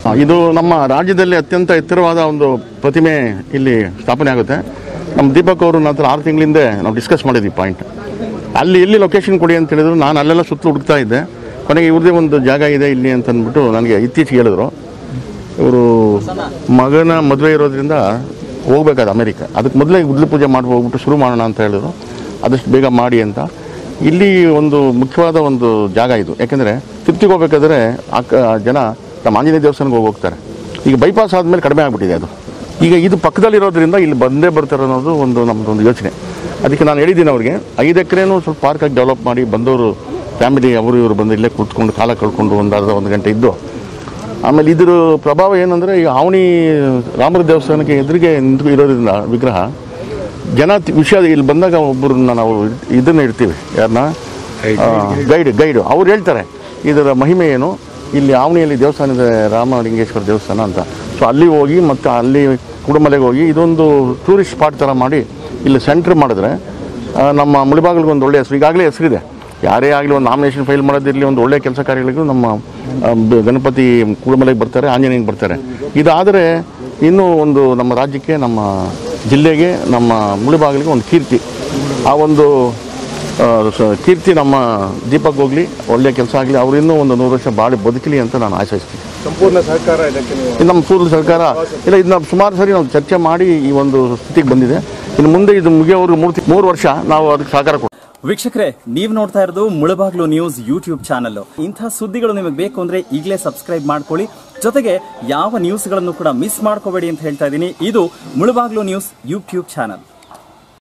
ಆ, ಇದು ನಮ್ಮ ರಾಜ್ಯದಲ್ಲಿ ಅತ್ಯಂತ ಎತ್ತರವಾದ ಒಂದು ಪ್ರತಿಮೆ ಇಲ್ಲಿ ಸ್ಥಾಪನೆ ಆಗುತ್ತೆ ನಮ್ಮ ದೀಪಕ್ ಅವರು ನನ್ನ ಹತ್ರ ಆರು ತಿಂಗಳಿಂದ ನಾವು ಡಿಸ್ಕಸ್ ಮಾಡಿದ್ವಿ ಪಾಯಿಂಟ್ ಅಲ್ಲಿ ಎಲ್ಲಿ ಲೊಕೇಶನ್ ಕೊಡಿ ಅಂತ ಹೇಳಿದ್ರು ನಾನು ಅಲ್ಲೆಲ್ಲ ಸುತ್ತಲೂ ಹುಡುಕ್ತಾ ಇದ್ದೆ ಕೊನೆಗೆ ಇವ್ರದೇ ಒಂದು ಜಾಗ ಇದೆ ಇಲ್ಲಿ ಅಂತ ಅಂದ್ಬಿಟ್ಟು ನನಗೆ ಇತ್ತೀಚೆಗೆ ಹೇಳಿದ್ರು ಇವರು ಮಗನ ಮದುವೆ ಇರೋದ್ರಿಂದ ಹೋಗ್ಬೇಕಾದ ಅಮೆರಿಕ ಅದಕ್ಕೆ ಮೊದಲೇ ಗುದ್ಲು ಪೂಜೆ ಮಾಡಿ ಹೋಗ್ಬಿಟ್ಟು ಶುರು ಮಾಡೋಣ ಅಂತ ಹೇಳಿದ್ರು ಆದಷ್ಟು ಬೇಗ ಮಾಡಿ ಅಂತ ಇಲ್ಲಿ ಒಂದು ಮುಖ್ಯವಾದ ಒಂದು ಜಾಗ ಇದು ಯಾಕೆಂದರೆ ತಿರುಪ್ತಿಗೆ ಹೋಗ್ಬೇಕಾದ್ರೆ ಅಕ್ಕ ಜನ ನಮ್ಮ ಆಂಜನೇಯ ದೇವಸ್ಥಾನಕ್ಕೆ ಹೋಗಿ ಹೋಗ್ತಾರೆ ಈಗ ಬೈಪಾಸ್ ಆದಮೇಲೆ ಕಡಿಮೆ ಆಗಿಬಿಟ್ಟಿದೆ ಅದು ಈಗ ಇದು ಪಕ್ಕದಲ್ಲಿರೋದ್ರಿಂದ ಇಲ್ಲಿ ಬಂದೇ ಬರ್ತಾರೆ ಅನ್ನೋದು ಒಂದು ನಮ್ಮದು ಒಂದು ಯೋಚನೆ ಅದಕ್ಕೆ ನಾನು ಹೇಳಿದ್ದೀನಿ ಅವ್ರಿಗೆ ಐದು ಎಕರೆನೂ ಸ್ವಲ್ಪ ಪಾರ್ಕಾಗಿ ಡೆವಲಪ್ ಮಾಡಿ ಬಂದವರು ಫ್ಯಾಮಿಲಿ ಅವರು ಇವರು ಬಂದು ಇಲ್ಲೇ ಕೂತ್ಕೊಂಡು ಕಾಲ ಕಳ್ಕೊಂಡು ಒಂದು ಅರ್ಧ ಒಂದು ಗಂಟೆ ಇದ್ದು ಆಮೇಲೆ ಇದ್ರ ಪ್ರಭಾವ ಏನಂದರೆ ಈ ಆವಣಿ ರಾಮರ ದೇವಸ್ಥಾನಕ್ಕೆ ಎದುರಿಗೆ ನಿಂತು ಇರೋದ್ರಿಂದ ವಿಗ್ರಹ ಜನ ತಿ- ವಿಷಯ ಇಲ್ಲಿ ಬಂದಾಗ ಒಬ್ಬರನ್ನ ನಾವು ಇದನ್ನ ಇಡ್ತೀವಿ ಯಾರನ್ನ ಗೈಡ್ ಗೈಡು ಅವ್ರು ಹೇಳ್ತಾರೆ ಇದರ ಮಹಿಮೆ ಏನು ಇಲ್ಲಿ ಆವಣಿಯಲ್ಲಿ ದೇವಸ್ಥಾನ ಇದೆ ರಾಮಲಿಂಗೇಶ್ವರ ದೇವಸ್ಥಾನ ಅಂತ ಸೊ ಅಲ್ಲಿ ಹೋಗಿ ಮತ್ತು ಅಲ್ಲಿ ಕುಡುಮಲೆಗೆ ಹೋಗಿ ಇದೊಂದು ಟೂರಿಸ್ಟ್ ಸ್ಪಾಟ್ ಥರ ಮಾಡಿ ಇಲ್ಲಿ ಸೆಂಟ್ರ್ ಮಾಡಿದ್ರೆ ಆ, ನಮ್ಮ ಮುಳಿಬಾಗಿಲಿಗೆ ಒಂದು ಒಳ್ಳೆಯ ಹೆಸರು ಈಗಾಗಲೇ ಹೆಸರಿದೆ ಯಾರೇ ಆಗಲಿ ಒಂದು ನಾಮಿನೇಷನ್ ಫೈಲ್ ಮಾಡೋದಿರಲಿ ಒಂದು ಒಳ್ಳೆಯ ಕೆಲಸ ಕಾರ್ಯಗಳಿಗೂ ನಮ್ಮ ಆ, ಬ- ಗಣಪತಿ ಕುಡುಮಲೆಗೆ ಬರ್ತಾರೆ ಆಂಜನೇಯಗೆ ಬರ್ತಾರೆ ಇದಾದರೆ ಇನ್ನೂ ಒಂದು ನಮ್ಮ ರಾಜ್ಯಕ್ಕೆ ನಮ್ಮ ಜಿಲ್ಲೆಗೆ ನಮ್ಮ ಮುಳಿಬಾಗಿಲಿಗೆ ಒಂದು ಕೀರ್ತಿ ಆ ಒಂದು ಆ, ಸ- ಕೀರ್ತಿ ನಮ್ಮ ದೀಪಕ್ ಹೋಗಲಿ ಒಳ್ಳೆಯ ಕೆಲಸ ಆಗಲಿ ಅವರು ಇನ್ನೂ ಒಂದು ನೂರು ವರ್ಷ ಬಾಳಿ ಬದುಕಲಿ ಅಂತ ನಾನು ಆಶಿಸ್ತೀನಿ ಸಂಪೂರ್ಣ ಸಹಕಾರ ಇದಕ್ಕೆ ನೀವು ಇದು ನಮ್ಮ ಪೂರ್ವ ಸರ್ಕಾರ ಇಲ್ಲ ಇದನ್ನ ಸುಮಾರು ಸರಿ ನಾವು ಚರ್ಚೆ ಮಾಡಿ ಈ ಒಂದು ಸ್ಥಿತಿಗೆ ಬಂದಿದೆ ಇನ್ನು ಮುಂದೆ ಇದು ಮುಗಿಯೋವರೆಗೂ ಮೂರು ಮೂರು ವರ್ಷ ನಾವು ಅದಕ್ಕೆ ಸಹಕಾರ ಕೊಡ್ತೀವಿ ವೀಕ್ಷಕರೇ ನೀವು ನೋಡ್ತಾ ಇರೋದು ಮುಳಬಾಗ್ಲು ನ್ಯೂಸ್ ಯೂಟ್ಯೂಬ್ ಚಾನಲ್ ಇಂಥ ಸುದ್ದಿಗಳು ನಿಮಗೆ ಬೇಕು ಅಂದ್ರೆ ಈಗಲೇ ಸಬ್ಸ್ಕ್ರೈಬ್ ಮಾಡ್ಕೊಳ್ಳಿ ಜೊತೆಗೆ ಯಾವ ನ್ಯೂಸ್ಗಳನ್ನು ಕೂಡ ಮಿಸ್ ಮಾಡ್ಕೋಬೇಡಿ ಅಂತ ಹೇಳ್ತಾ ಇದ್ದೀನಿ ಇದು ಮುಳಬಾಗ್ಲು ನ್ಯೂಸ್ ಯೂಟ್ಯೂಬ್ ಚಾನಲ್